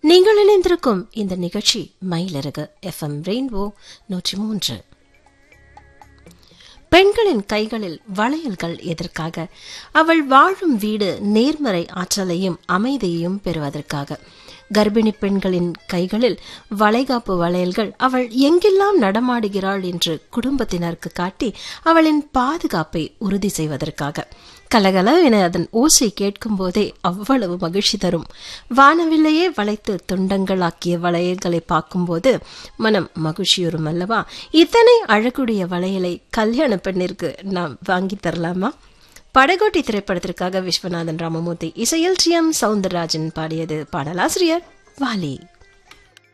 நீங்கள் இணைந்திருக்கும் இந்த நிகழ்ச்சி மயிலரகு எஃப்எம் ரெயின்போ நூற்றி மூன்று பெண்களின் கைகளில் வளையல்கள் எதற்காக அவள் வாழும் வீடு நேர்மறை ஆற்றலையும் அமைதியையும் பெறுவதற்காக கர்ப்பிணி பெண்களின் கைகளில் வளைகாப்பு வளையல்கள் அவள் எங்கெல்லாம் நடமாடுகிறாள் என்று குடும்பத்தினருக்கு காட்டி அவளின் பாதுகாப்பை உறுதி செய்வதற்காக கலகல என அதன் ஓசை கேட்கும் போதே அவ்வளவு மகிழ்ச்சி தரும் வானவில்லையே வளைத்து துண்டங்களாக்கிய வளையல்களை பார்க்கும்போது மனம் மகிழ்ச்சியுறும் அல்லவா இத்தனை அழகுடைய வளையலை கல்யாண பெண்ணிற்கு நாம் வாங்கி தரலாமா படகோட்டி திரைப்படத்திற்காக விஸ்வநாதன் ராமமூர்த்தி இசையில் டி எம் சவுந்தரராஜன் பாடியது பாடலாசிரியர் வாலி